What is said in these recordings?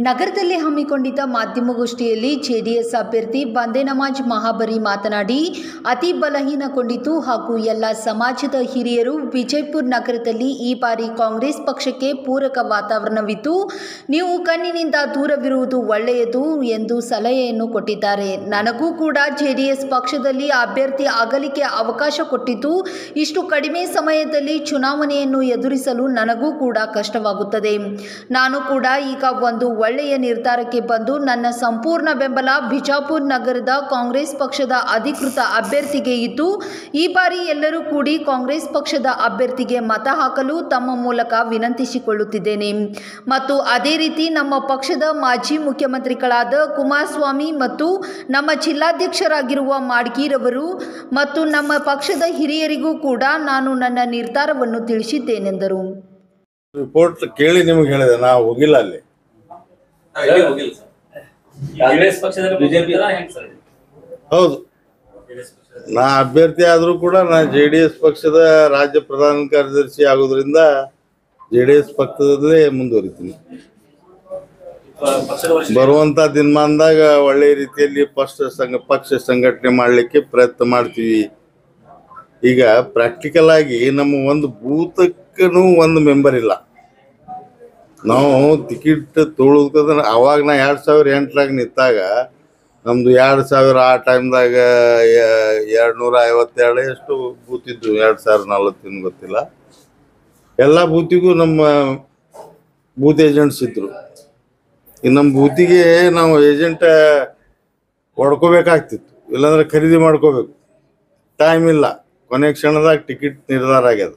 ನಗರದಲ್ಲಿ ಹಮ್ಮಿಕೊಂಡಿದ್ದ ಮಾಧ್ಯಮಗೋಷ್ಠಿಯಲ್ಲಿ ಜೆಡಿಎಸ್ ಅಭ್ಯರ್ಥಿ ಬಂದೆ ನಮಾಜ್ ಮಹಾಬರಿ ಮಾತನಾಡಿ ಅತಿ ಬಲಹೀನಗೊಂಡಿತು ಹಾಗೂ ಎಲ್ಲ ಸಮಾಜದ ಹಿರಿಯರು ವಿಜಯಪುರ ನಗರದಲ್ಲಿ ಈ ಬಾರಿ ಕಾಂಗ್ರೆಸ್ ಪಕ್ಷಕ್ಕೆ ಪೂರಕ ವಾತಾವರಣವಿದ್ದು ನೀವು ಕಣ್ಣಿನಿಂದ ದೂರವಿರುವುದು ಒಳ್ಳೆಯದು ಎಂದು ಸಲಹೆಯನ್ನು ಕೊಟ್ಟಿದ್ದಾರೆ ನನಗೂ ಕೂಡ ಜೆಡಿಎಸ್ ಪಕ್ಷದಲ್ಲಿ ಅಭ್ಯರ್ಥಿ ಆಗಲಿಕ್ಕೆ ಅವಕಾಶ ಕೊಟ್ಟಿದ್ದು ಇಷ್ಟು ಕಡಿಮೆ ಸಮಯದಲ್ಲಿ ಚುನಾವಣೆಯನ್ನು ಎದುರಿಸಲು ನನಗೂ ಕೂಡ ಕಷ್ಟವಾಗುತ್ತದೆ ನಾನು ಕೂಡ ಈಗ ಒಂದು ಒಳ್ಳೆಯ ನಿರ್ಧಾರಕ್ಕೆ ಬಂದು ನನ್ನ ಸಂಪೂರ್ಣ ಬೆಂಬಲ ಬಿಜಾಪುರ ನಗರದ ಕಾಂಗ್ರೆಸ್ ಪಕ್ಷದ ಅಧಿಕೃತ ಅಭ್ಯರ್ಥಿಗೆ ಇದ್ದು ಈ ಬಾರಿ ಎಲ್ಲರೂ ಕೂಡಿ ಕಾಂಗ್ರೆಸ್ ಪಕ್ಷದ ಅಭ್ಯರ್ಥಿಗೆ ಮತ ಹಾಕಲು ತಮ್ಮ ಮೂಲಕ ವಿನಂತಿಸಿಕೊಳ್ಳುತ್ತಿದ್ದೇನೆ ಮತ್ತು ಅದೇ ರೀತಿ ನಮ್ಮ ಪಕ್ಷದ ಮಾಜಿ ಮುಖ್ಯಮಂತ್ರಿಗಳಾದ ಕುಮಾರಸ್ವಾಮಿ ಮತ್ತು ನಮ್ಮ ಜಿಲ್ಲಾಧ್ಯಕ್ಷರಾಗಿರುವ ಮಾಡ್ಗೀರವರು ಮತ್ತು ನಮ್ಮ ಪಕ್ಷದ ಹಿರಿಯರಿಗೂ ಕೂಡ ನಾನು ನನ್ನ ನಿರ್ಧಾರವನ್ನು ತಿಳಿಸಿದ್ದೇನೆಂದರು ರಿಪೋರ್ಟ್ ಕೇಳಿ ನಿಮ್ಗೆ ಹೇಳಿದೆ ನಾವು ಹೋಗಿಲ್ಲ ಅಲ್ಲಿ ಎಲ್ಲಿ ಹೋಗಿಲ್ಲ ಸರ್ ಕಾಂಗ್ರೆಸ್ ಪಕ್ಷದಲ್ಲಿ ಬಿಜೆಪಿ ಹೆಂಗ್ ಸರ್ ಇದು? ಹೌದು ನಾ ಅಭ್ಯರ್ಥಿ ಆದ್ರೂ ಕೂಡ ನಾ ಜೆ ಡಿ ಎಸ್ ಪಕ್ಷದ ರಾಜ್ಯ ಪ್ರಧಾನ ಕಾರ್ಯದರ್ಶಿ ಆಗೋದ್ರಿಂದ ಜೆ ಡಿ ಎಸ್ ಪಕ್ಷದಲ್ಲೇ ಮುಂದುವರಿತೀನಿ ಪ- ಪಕ್ಷದ ವರಿಷ್ಠ ಬರುವಂತ ದಿನಮಾನದಾಗ ಒಳ್ಳೆ ರೀತಿಯಲ್ಲಿ ಪಕ್ಷ ಸಂಘ ಪಕ್ಷ ಸಂಘಟನೆ ಮಾಡಲಿಕ್ಕೆ ಪ್ರಯತ್ನ ಮಾಡ್ತೀವಿ ಈಗ ಪ್ರಾಕ್ಟಿಕಲ್ ಆಗಿ ನಮ್ಮ ಒಂದು ಬೂತಕ್ಕೂ ಒಂದು ಮೆಂಬರ್ ಇಲ್ಲ ನಾವು ಟಿಕೆಟ್ ತೊಗೊಳೋದ್ರ ಅವಾಗ ನಾ ಎರಡು ಸಾವಿರ ಎಂಟರಾಗ ನಿಂತಾಗ ನಮ್ದು ಎರಡು ಸಾವಿರ ಆ ಟೈಮ್ದಾಗ ಎರಡು ನೂರ ಐವತ್ತೆರಡು ಎಷ್ಟು ಬೂತ್ ಇದ್ದು ಎರಡು ಸಾವಿರ ನಲ್ವತ್ತಿನ ಗೊತ್ತಿಲ್ಲ ಎಲ್ಲ ಬೂತಿಗೂ ನಮ್ಮ ಬೂತ್ ಏಜೆಂಟ್ಸ್ ಇದ್ರು ಇನ್ನು ನಮ್ಮ ಬೂತಿಗೆ ನಾವು ಏಜೆಂಟ್ ಹೊಡ್ಕೋಬೇಕಾಗ್ತಿತ್ತು ಇಲ್ಲಾಂದ್ರೆ ಖರೀದಿ ಮಾಡ್ಕೋಬೇಕು ಟೈಮ್ ಇಲ್ಲ ಕೊನೆ ಕ್ಷಣದಾಗ ಟಿಕೆಟ್ ನಿರ್ಧಾರ ಆಗ್ಯದ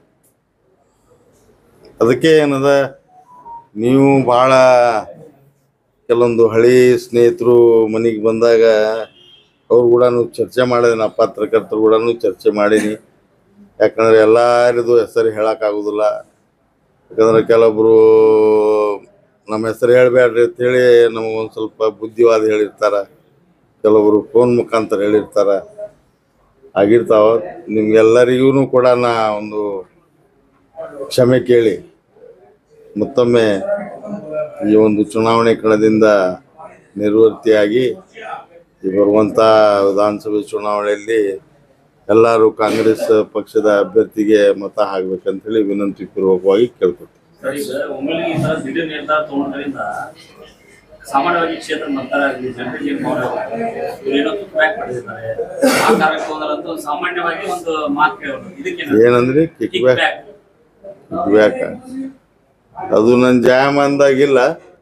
ಅದಕ್ಕೆ ಏನದ ನೀವು ಭಾಳ ಕೆಲವೊಂದು ಹಳಿ ಸ್ನೇಹಿತರು ಮನೆಗೆ ಬಂದಾಗ ಅವ್ರು ಕೂಡ ಚರ್ಚೆ ಮಾಡಿದೆ ನಾ ಪತ್ರಕರ್ತರು ಕೂಡ ಚರ್ಚೆ ಮಾಡೀನಿ ಯಾಕಂದ್ರೆ ಎಲ್ಲರಿದು ಹೆಸರು ಹೇಳೋಕ್ಕಾಗೋದಿಲ್ಲ ಯಾಕಂದ್ರೆ ಕೆಲವೊಬ್ರು ನಮ್ಮ ಹೆಸರು ಹೇಳಬೇಡ್ರಿ ಅಂತೇಳಿ ನಮಗೊಂದು ಸ್ವಲ್ಪ ಬುದ್ಧಿವಾದ ಹೇಳಿರ್ತಾರ ಕೆಲವೊಬ್ರು ಫೋನ್ ಮುಖಾಂತರ ಹೇಳಿರ್ತಾರ ಆಗಿರ್ತಾವ ನಿಮ್ಗೆಲ್ಲರಿಗೂ ಕೂಡ ನಾ ಒಂದು ಕ್ಷಮೆ ಕೇಳಿ ಮತ್ತೊಮ್ಮೆ ಈ ಒಂದು ಚುನಾವಣೆ ಕಣದಿಂದ ನಿರ್ವೃತ್ತಿಯಾಗಿ ಈ ಬರುವಂಥ ವಿಧಾನಸಭೆ ಚುನಾವಣೆಯಲ್ಲಿ ಎಲ್ಲರೂ ಕಾಂಗ್ರೆಸ್ ಪಕ್ಷದ ಅಭ್ಯರ್ಥಿಗೆ ಮತ ಹಾಕ್ಬೇಕಂತ ಹೇಳಿ ವಿನಂತಿ ಪೂರ್ವಕವಾಗಿ ಕೇಳ್ಕೊತೀನಿ ಸರ್ ಈಗ ಒಮ್ಮೆಲೆ ಈ ತರ ದಿಢೀರ್ ನಿರ್ಧಾರ ತಗೊಂಡ್ರಿಂದ ಸಾಮಾನ್ಯವಾಗಿ ಕ್ಷೇತ್ರ ಮತದಾರರಿಗೆ ಜನರಿಗೆ ಏನ್ ಮೌಲ್ಯ ಇವ್ರು ಏನೋ ಬ್ಯಾಕ್ ಮಾಡಿದ್ದಾರೆ ಆ ಕಾರಣಕ್ಕೆ ತಗೊಂಡ್ರಂತೂ ಸಾಮಾನ್ಯವಾಗಿ ಒಂದು ಮಾತು ಕೇಳೋದು ಇದಕ್ಕೆ ಏನಂದ್ರಿ kick kick back back back ಅದು ನನ್ನ ಜಾಯಮಾನ್ದಾಗಿಲ್ಲ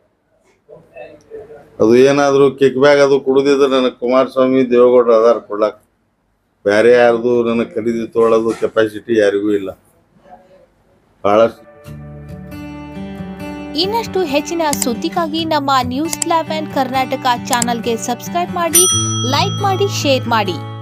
ಅದು ಏನಾದರೂ ಕಿಕ್ ಬ್ಯಾಗ್ ಅದು ಕುಡಿದಿದ್ರೆ ನನಗೆ ಕುಮಾರಸ್ವಾಮಿ ದೇವೇಗೌಡರು ಅದಾರ ಕೊಡ್ಲಾಕ ಬೇರೆ ಯಾರ್ದು ನನಗೆ ಖರೀದಿ ತೊಗೊಳೋದು ಕೆಪಾಸಿಟಿ ಯಾರಿಗೂ ಇಲ್ಲ ಭಾಳಷ್ಟು ಇನ್ನಷ್ಟು ಹೆಚ್ಚಿನ ಸುದ್ದಿಗಾಗಿ ನಮ್ಮ ನ್ಯೂಸ್ ಲೆವೆನ್ ಕರ್ನಾಟಕ ಚಾನಲ್ಗೆ ಸಬ್ಸ್ಕ್ರೈಬ್ ಮಾಡಿ ಲೈಕ್ ಮಾಡಿ ಶೇರ್ ಮಾಡಿ